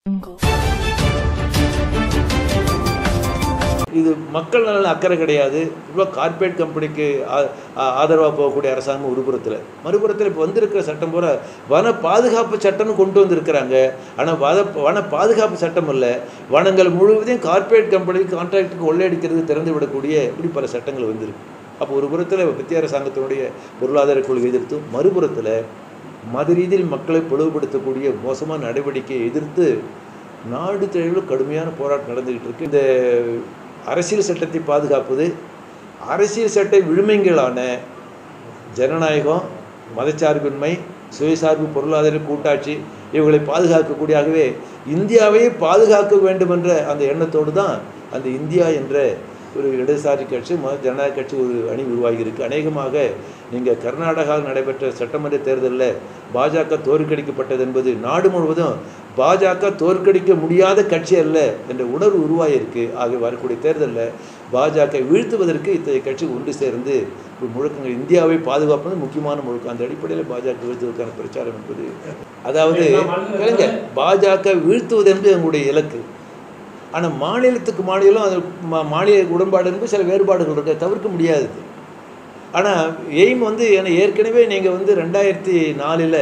இது மக்கள் நலன் அக்கறை கிடையாது இப்போ கார்ப்பரேட் கம்பெனிக்கு ஆதரவாக போகக்கூடிய அரசாங்கம் ஒரு புறத்தில் மறுபுறத்தில் இப்போ வந்திருக்கிற சட்டம் பூரா வன பாதுகாப்பு சட்டம்னு கொண்டு வந்திருக்கிறாங்க ஆனால் வன வன பாதுகாப்பு சட்டம் இல்லை வனங்கள் முழுவதையும் கார்ப்பரேட் கம்பெனிக்கு கான்ட்ராக்டுக்கு கொள்ளையடிக்கிறது திறந்து விடக்கூடிய இப்படி பல சட்டங்கள் வந்திருக்கு அப்போ ஒரு புறத்தில் மத்திய அரசாங்கத்தினுடைய பொருளாதார கொள்கை எதிர்த்தும் மறுபுறத்தில் மத ரீதியில் மக்களை பிளவுபடுத்தக்கூடிய மோசமான நடவடிக்கையை எதிர்த்து நாடு தழுவில் கடுமையான போராட்டம் நடந்துக்கிட்டு இருக்கு இந்த அரசியல் சட்டத்தை பாதுகாப்பது அரசியல் சட்ட விழுமைங்களான ஜனநாயகம் மதச்சார்பின்மை சுயசார்பு பொருளாதார கூட்டாட்சி இவங்களை பாதுகாக்கக்கூடியாகவே இந்தியாவையே பாதுகாக்க வேண்டும் என்ற அந்த எண்ணத்தோடு தான் அந்த இந்தியா என்ற ஒரு இடதுசாரி கட்சி மத ஜனநாயக கட்சி ஒரு அணி உருவாகி இருக்கு அநேகமாக நீங்கள் கர்நாடகாவில் நடைபெற்ற சட்டமன்ற தேர்தலில் பாஜக தோற்கடிக்கப்பட்டது என்பது நாடு முழுவதும் பாஜக தோற்கடிக்க முடியாத கட்சி அல்ல என்ற உணர்வு உருவாகியிருக்கு ஆகிய வரக்கூடிய தேர்தலில் பாஜக வீழ்த்துவதற்கு இத்தகைய கட்சி ஒன்று சேர்ந்து ஒரு முழக்கங்கள் இந்தியாவை பாதுகாப்பது முக்கியமான முழக்கம் அந்த அடிப்படையில் பாஜக வீழ்த்துவதற்கான பிரச்சாரம் என்பது அதாவது கேளுங்க பாஜக வீழ்த்துவது என்பது எங்களுடைய இலக்கு ஆனால் மாநிலத்துக்கு மாநிலம் அது மா- மாநில உடன்பாடு என்பது சில வேறுபாடுகள் இருக்க தவிர்க்க முடியாது ஆனால் எய்ம் வந்து ஏன்னா ஏற்கனவே நீங்கள் வந்து ரெண்டாயிரத்தி நாலில்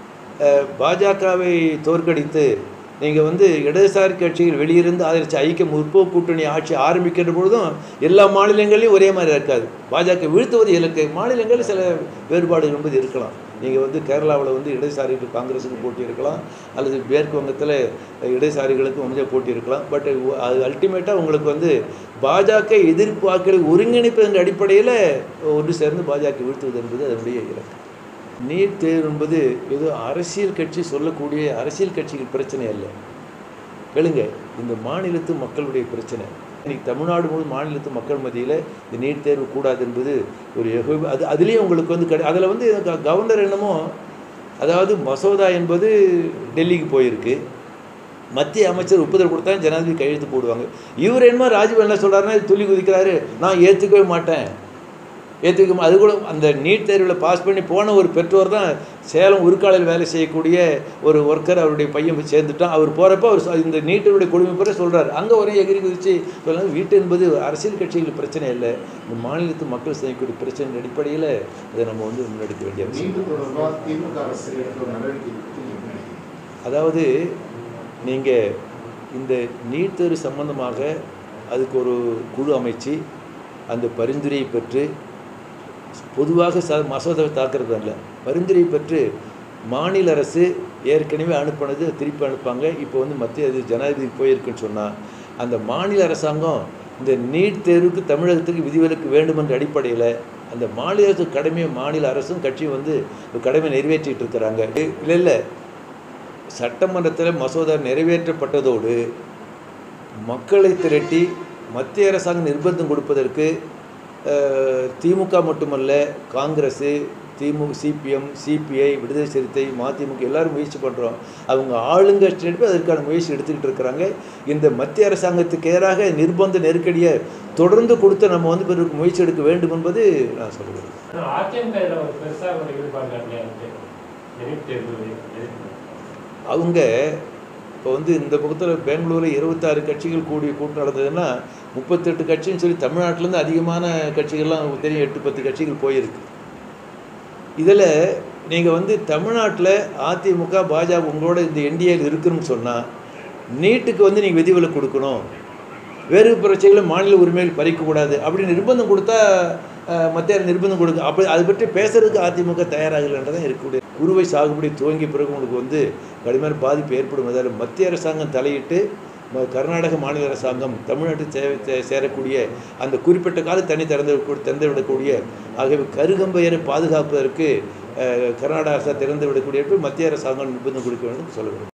பாஜகவை தோற்கடித்து நீங்கள் வந்து இடதுசாரி கட்சிகள் வெளியிருந்து ஆதரித்து ஐக்கிய முற்போக்கு கூட்டணி ஆட்சி ஆரம்பிக்கின்ற பொழுதும் எல்லா மாநிலங்களையும் ஒரே மாதிரி இருக்காது பாஜக வீழ்த்துவது இலக்கு மாநிலங்களில் சில வேறுபாடுகள் என்பது இருக்கலாம் நீங்கள் வந்து கேரளாவில் வந்து இடதுசாரிக்கு காங்கிரஸுக்கு போட்டி இருக்கலாம் அல்லது மேற்கு வங்கத்தில் இடதுசாரிகளுக்கு வந்து போட்டி இருக்கலாம் பட் அது அல்டிமேட்டாக உங்களுக்கு வந்து பாஜக எதிர்ப்பு வாக்குகளை ஒருங்கிணைப்பதன் அடிப்படையில் ஒன்று சேர்ந்து பாஜக வீழ்த்துவது என்பது அதனுடைய இலக்கு நீட் தேர்வு என்பது ஏதோ அரசியல் கட்சி சொல்லக்கூடிய அரசியல் கட்சிகள் பிரச்சனை அல்ல கேளுங்க இந்த மாநிலத்து மக்களுடைய பிரச்சனை இன்னைக்கு தமிழ்நாடு முழு மாநிலத்து மக்கள் மத்தியில் இந்த நீட் தேர்வு கூடாது என்பது ஒரு எகு அது அதுலேயும் உங்களுக்கு வந்து கிடை அதில் வந்து க- கவர்னர் என்னமோ அதாவது மசோதா என்பது டெல்லிக்கு போயிருக்கு மத்திய அமைச்சர் ஒப்புதல் கொடுத்தா ஜனாதிபதி கையெழுத்து போடுவாங்க இவர் என்னமோ ராஜீவ் என்ன சொல்கிறாருன்னா துள்ளி குதிக்கிறாரு நான் ஏற்றுக்கவே மாட்டேன் ஏற்றுக்க மா- அது கூட அந்த நீட் தேர்வில் பாஸ் பண்ணி போன ஒரு பெற்றோர் தான் சேலம் உருக்காலையில் வேலை செய்யக்கூடிய ஒரு ஒர்க்கர் அவருடைய பையன் போய் சேர்ந்துட்டான் அவர் போகிறப்ப அவர் சொ- இந்த நீட்டினுடைய கொடுமை பிற சொல்கிறார் அங்கே ஒரே எகிரி குதிச்சு சொல்லலாம் வீட்டு என்பது அரசியல் கட்சிகள் பிரச்சனை இல்லை இந்த மாநிலத்து மக்கள் செய்யக்கூடிய பிரச்சனை அடிப்படையில் அதை நம்ம வந்து முன்னெடுக்க வேண்டிய அவசியம் நீட்டு தொடர்பாக திமுக அரசு எடுத்த ஒரு நடவடிக்கை பற்றி நீங்க என்ன நினைக்கிறீங்க? அதாவது நீங்கள் இந்த நீட் தேர்வு சம்பந்தமாக அதுக்கு ஒரு குழு அமைச்சு அந்த பரிந்துரையை பெற்று பொதுவாக ச மசோதாவை தாக்குறது அல்ல பரிந்துரை பெற்று மாநில அரசு ஏற்கனவே அனுப்பினது திருப்பி அனுப்பாங்க இப்போ வந்து மத்திய அது ஜனாதிபதி போயிருக்குன்னு சொன்னால் அந்த மாநில அரசாங்கம் இந்த நீட் தேர்வுக்கு தமிழகத்துக்கு விதிவிலக்கு வேண்டும் என்ற அடிப்படையில் அந்த மாநில அரசு கடமையை மாநில அரசும் கட்சியும் வந்து ஒரு கடமை நிறைவேற்றிட்டு இருக்கிறாங்க இல்லை இல்லை சட்டமன்றத்தில் மசோதா நிறைவேற்றப்பட்டதோடு மக்களை திரட்டி மத்திய அரசாங்கம் நிர்பந்தம் கொடுப்பதற்கு அஹ், திமுக மட்டுமல்ல காங்கிரஸ் திமுக சிபிஎம் சிபிஐ விடுதலை சிறுத்தை மதிமுக எல்லாரும் முயற்சி பண்ணுறோம் அவங்க ஆளுங்கட்சி எடுப்பு அதற்கான முயற்சி எடுத்துக்கிட்டு இருக்கிறாங்க இந்த மத்திய அரசாங்கத்துக்கு எதிராக நிர்பந்த நெருக்கடியை தொடர்ந்து கொடுத்து நம்ம வந்து பிறகு முயற்சி எடுக்க வேண்டும் என்பது நான் சொல்லுவேன் ஆனா அதிமுக இதுல ஒரு பெருசா ஒரு ஈடுபாடு காட்டலையா இருக்கு நீட் தேர்வு எதிர்ப்பு. அவங்க இப்போ வந்து இந்த பக்கத்தில் பெங்களூரில் இருபத்தாறு கட்சிகள் கூடிய கூட்டம் நடந்ததுன்னா முப்பத்தெட்டு கட்சின்னு சொல்லி தமிழ்நாட்டிலேருந்து அதிகமான கட்சிகள்லாம் தெரியும் எட்டு பத்து கட்சிகள் போயிருக்கு இதில் நீங்கள் வந்து தமிழ்நாட்டில் அதிமுக பாஜக உங்களோட இந்த என்டிஏல இருக்குன்னு சொன்னால் நீட்டுக்கு வந்து நீங்கள் விதிவிலக்கு கொடுக்கணும் வேறு பிரச்சனைகளை மாநில உரிமைகள் பறிக்கக்கூடாது அப்படி நிர்பந்தம் கொடுத்தா அஹ், மத்திய அரசு நிர்பந்தம் கொடுக்க அப்படி அதை பற்றி பேசுறதுக்கு அதிமுக தயாராகலைன்றதான் இருக்கக்கூடிய குருவை சாகுபடி துவங்கிய பிறகு உங்களுக்கு வந்து கடுமையான பாதிப்பு ஏற்படும் அதில் மத்திய அரசாங்கம் தலையிட்டு ம- கர்நாடக மாநில அரசாங்கம் தமிழ்நாட்டில் சே சே- சேரக்கூடிய அந்த குறிப்பிட்ட கால தனி திறந்து விட- திறந்து விடக்கூடிய ஆகவே கருகம்பையரை பாதுகாப்பதற்கு அஹ், கர்நாடக அரசு திறந்து விடக்கூடிய மத்திய அரசாங்கம் நிர்பந்தம் கொடுக்க வேண்டும் என்று சொல்ல வேண்டும்